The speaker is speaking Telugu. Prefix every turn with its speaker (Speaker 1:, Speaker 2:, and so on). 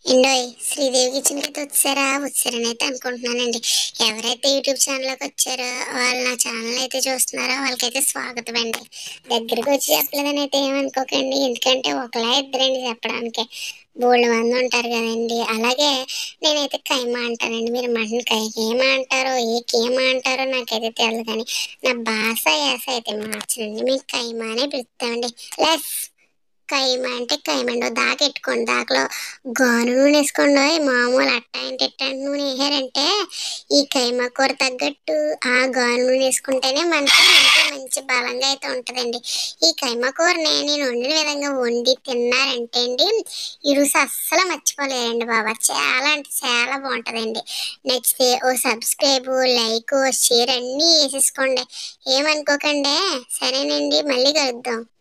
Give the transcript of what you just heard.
Speaker 1: ఎండోయ్ శ్రీదేవి కిచెన్ అయితే వచ్చారా వచ్చారని అయితే అనుకుంటున్నానండి ఎవరైతే యూట్యూబ్ ఛానల్లోకి వచ్చారో వాళ్ళు నా ఛానల్ అయితే చూస్తున్నారో వాళ్ళకైతే స్వాగతం అండి దగ్గరికి వచ్చి చెప్పలేదని అయితే ఏమనుకోకండి ఎందుకంటే ఒకలా ఇద్దరండి చెప్పడానికి బోల్డ్ మంది ఉంటారు కదండి అలాగే నేనైతే కైమా అంటానండి మీరు మటన్ కైకేమా అంటారో ఏ కేమా అంటారో నాకైతే తెలియదు కానీ నా భాష యాస అయితే మార్చనండి మీకు కైమా అనే పిలుస్తామండి లెస్ కైమా అంటే కైమండి దాకా ఎట్టుకోండి దాకలో గాను నూనె వేసుకోండి మామూలు అట్ట అంటే ఇట్ట నూనె వేసారంటే ఈ కైమా కూర తగ్గట్టు ఆ గాను నూనె వేసుకుంటేనే మనకి మనకి మంచి బలంగా అయితే ఉంటుందండి ఈ కైమా కూరని నేను వండిన విధంగా వండి తిన్నారంటే అండి ఈ రుచి అస్సలు మర్చిపోలేరండి బాబా చాలా అంటే చాలా బాగుంటుందండి నచ్చితే ఓ సబ్స్క్రైబ్ లైక్ షేర్ అన్నీ వేసేసుకోండి ఏమనుకోకండి సరేనండి మళ్ళీ కలుద్దాం